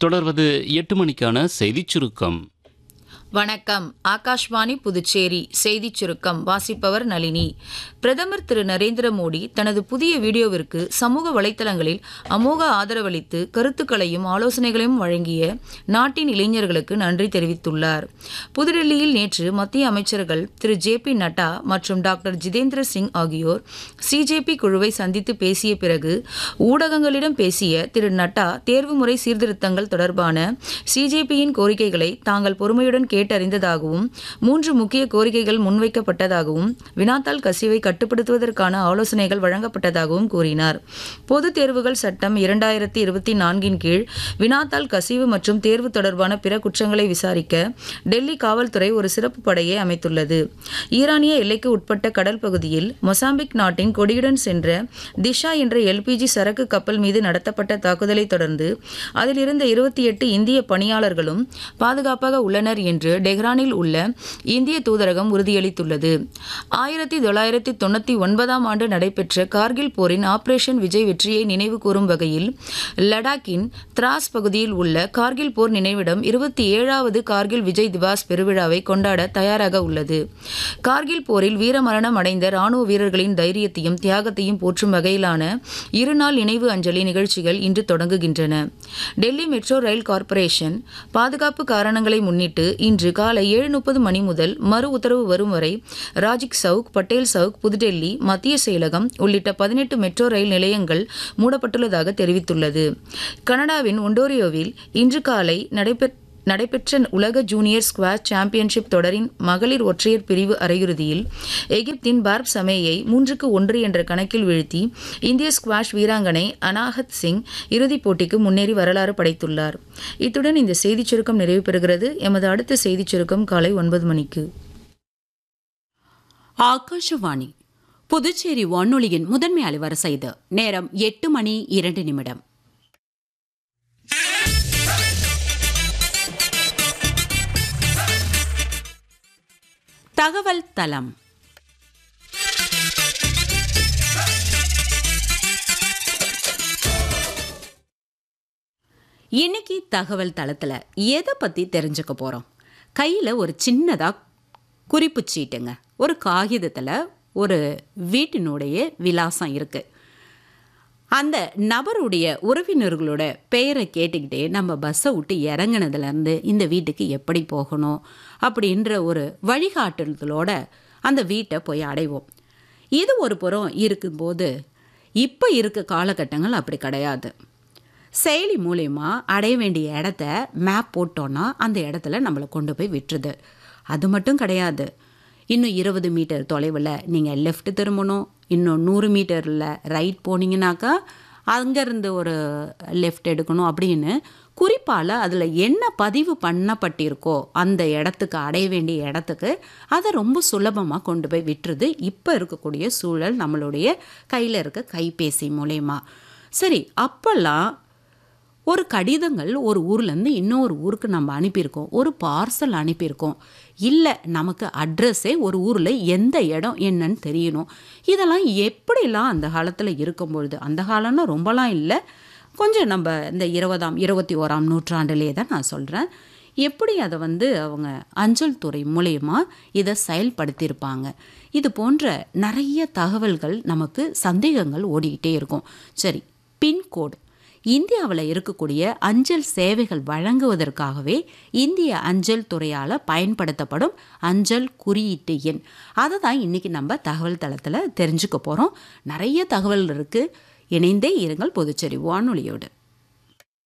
தொடர்வது எட்டு மணிக்கான செய்திச் சுருக்கம் வணக்கம் ஆகாஷ்வாணி புதுச்சேரி செய்திச் சுருக்கம் வாசிப்பவர் நளினி பிரதமர் திரு நரேந்திர மோடி தனது புதிய வீடியோவிற்கு சமூக வலைத்தளங்களில் அமோக ஆதரவளித்து கருத்துக்களையும் ஆலோசனைகளையும் வழங்கிய நாட்டின் இளைஞர்களுக்கு நன்றி தெரிவித்துள்ளார் புதுடெல்லியில் நேற்று மத்திய அமைச்சர்கள் திரு ஜே பி நட்டா மற்றும் டாக்டர் ஜிதேந்திர சிங் ஆகியோர் சிஜேபி குழுவை சந்தித்து பேசிய பிறகு ஊடகங்களிடம் பேசிய திரு நட்டா தேர்வு முறை சீர்திருத்தங்கள் தொடர்பான சிஜேபியின் கோரிக்கைகளை தாங்கள் பொறுமையுடன் கேட்டறிந்ததாகவும் மூன்று முக்கிய கோரிக்கைகள் முன்வைக்கப்பட்டதாகவும் வினாத்தாள் கசிவை கட்டுப்படுத்துவதற்கான ஆலோசனைகள் வழங்கப்பட்டதாகவும் கூறினார் பொதுத் தேர்வுகள் சட்டம் இரண்டாயிரத்தி இருபத்தி நான்கின் கீழ் வினாத்தாள் கசிவு மற்றும் தேர்வு தொடர்பான பிற குற்றங்களை விசாரிக்க டெல்லி காவல்துறை ஒரு சிறப்பு படையை அமைத்துள்ளது ஈரானிய எல்லைக்கு உட்பட்ட கடல் பகுதியில் மொசாம்பிக் நாட்டின் கொடியுடன் சென்ற திஷா என்ற எல்பிஜி சரக்கு கப்பல் மீது நடத்தப்பட்ட தாக்குதலை தொடர்ந்து அதில் இருந்த இருபத்தி எட்டு இந்திய பணியாளர்களும் பாதுகாப்பாக உள்ளனர் என்று டெஹ்ரானில் உள்ள இந்திய தூதரகம் உறுதியளித்துள்ளது ஆயிரத்தி தொள்ளாயிரத்தி தொண்ணூற்றி ஒன்பதாம் ஆண்டு நடைபெற்ற கார்கில் போரின் ஆபரேஷன் விஜய் வெற்றியை நினைவு கூறும் வகையில் லடாக்கின் திராஸ் பகுதியில் உள்ள கார்கில் போர் நினைவிடம் இருபத்தி ஏழாவது கார்கில் விஜய் திவாஸ் பெருவிழாவை கொண்டாட தயாராக உள்ளது கார்கில் போரில் வீரமரணம் அடைந்த ராணுவ வீரர்களின் தைரியத்தையும் தியாகத்தையும் போற்றும் வகையிலான இருநாள் நினைவு அஞ்சலி நிகழ்ச்சிகள் இன்று தொடங்குகின்றன டெல்லி மெட்ரோ ரயில் கார்ப்பரேஷன் பாதுகாப்பு காரணங்களை முன்னிட்டு இன்று காலை ஏழு முப்பது மணி முதல் மறு உத்தரவு வரும் வரை ராஜிக் சவுக் பட்டேல் சவுக் புதுடெல்லி மத்திய செயலகம் உள்ளிட்ட பதினெட்டு மெட்ரோ ரயில் நிலையங்கள் மூடப்பட்டுள்ளதாக தெரிவித்துள்ளது கனடாவின் ஒண்டோரியோவில் இன்று காலை நடைபெற்ற நடைபெற்ற உலக ஜூனியர் ஸ்குவாஷ் சாம்பியன்ஷிப் தொடரின் மகளிர் ஒற்றையர் பிரிவு அரையிறுதியில் எகிப்தின் பார்ப் சமேயை மூன்றுக்கு ஒன்று என்ற கணக்கில் வீழ்த்தி இந்திய ஸ்குவாஷ் வீராங்கனை அனாஹத் சிங் இறுதிப் போட்டிக்கு முன்னேறி வரலாறு படைத்துள்ளார் இத்துடன் இந்த செய்திச் சுருக்கம் நிறைவு பெறுகிறது எமது அடுத்த செய்திச் சுருக்கம் காலை ஒன்பது மணிக்கு ஆகாஷவாணி புதுச்சேரி வானொலியின் முதன்மை அலைவரிசை இது நேரம் எட்டு மணி இரண்டு நிமிடம் தகவல் தளம் இன்னைக்கு தகவல் தளத்தில் எதை பற்றி தெரிஞ்சுக்க போகிறோம் கையில் ஒரு சின்னதாக குறிப்பு சீட்டுங்க ஒரு காகிதத்தில் ஒரு வீட்டினுடைய விலாசம் இருக்குது அந்த நபருடைய உறவினர்களோட பெயரை கேட்டுக்கிட்டே நம்ம பஸ்ஸை விட்டு இறங்குனதுலேருந்து இந்த வீட்டுக்கு எப்படி போகணும் அப்படின்ற ஒரு வழிகாட்டுதலோட அந்த வீட்டை போய் அடைவோம் இது ஒரு புறம் இருக்கும்போது இப்போ இருக்க காலகட்டங்கள் அப்படி கிடையாது செயலி மூலயமா அடைய வேண்டிய இடத்த மேப் போட்டோன்னா அந்த இடத்துல நம்மளை கொண்டு போய் விட்டுருது அது மட்டும் கிடையாது இன்னும் இருபது மீட்டர் தொலைவில் நீங்கள் லெஃப்ட் திரும்பணும் இன்னும் நூறு மீட்டரில் ரைட் போனீங்கன்னாக்கா அங்கேருந்து ஒரு லெஃப்ட் எடுக்கணும் அப்படின்னு குறிப்பால் அதில் என்ன பதிவு பண்ணப்பட்டிருக்கோ அந்த இடத்துக்கு அடைய வேண்டிய இடத்துக்கு அதை ரொம்ப சுலபமாக கொண்டு போய் விட்டுருது இப்போ இருக்கக்கூடிய சூழல் நம்மளுடைய கையில் இருக்க கைபேசி மூலயமா சரி அப்போல்லாம் ஒரு கடிதங்கள் ஒரு ஊர்லேருந்து இன்னொரு ஊருக்கு நம்ம அனுப்பியிருக்கோம் ஒரு பார்சல் அனுப்பியிருக்கோம் இல்லை நமக்கு அட்ரஸே ஒரு ஊரில் எந்த இடம் என்னன்னு தெரியணும் இதெல்லாம் எப்படிலாம் அந்த காலத்தில் இருக்கும் பொழுது அந்த காலம்னா ரொம்பலாம் இல்லை கொஞ்சம் நம்ம இந்த இருபதாம் இருபத்தி ஓராம் நூற்றாண்டிலே தான் நான் சொல்கிறேன் எப்படி அதை வந்து அவங்க அஞ்சல் துறை மூலயமா இதை செயல்படுத்தியிருப்பாங்க இது போன்ற நிறைய தகவல்கள் நமக்கு சந்தேகங்கள் ஓடிக்கிட்டே இருக்கும் சரி பின்கோடு இந்தியாவில் இருக்கக்கூடிய அஞ்சல் சேவைகள் வழங்குவதற்காகவே இந்திய அஞ்சல் துறையால் பயன்படுத்தப்படும் அஞ்சல் குறியீட்டு எண் அதை தான் இன்றைக்கி நம்ம தகவல் தளத்தில் தெரிஞ்சுக்க போகிறோம் நிறைய தகவல் இருக்குது இணைந்தே இருங்கள் புதுச்சேரி வானொலியோடு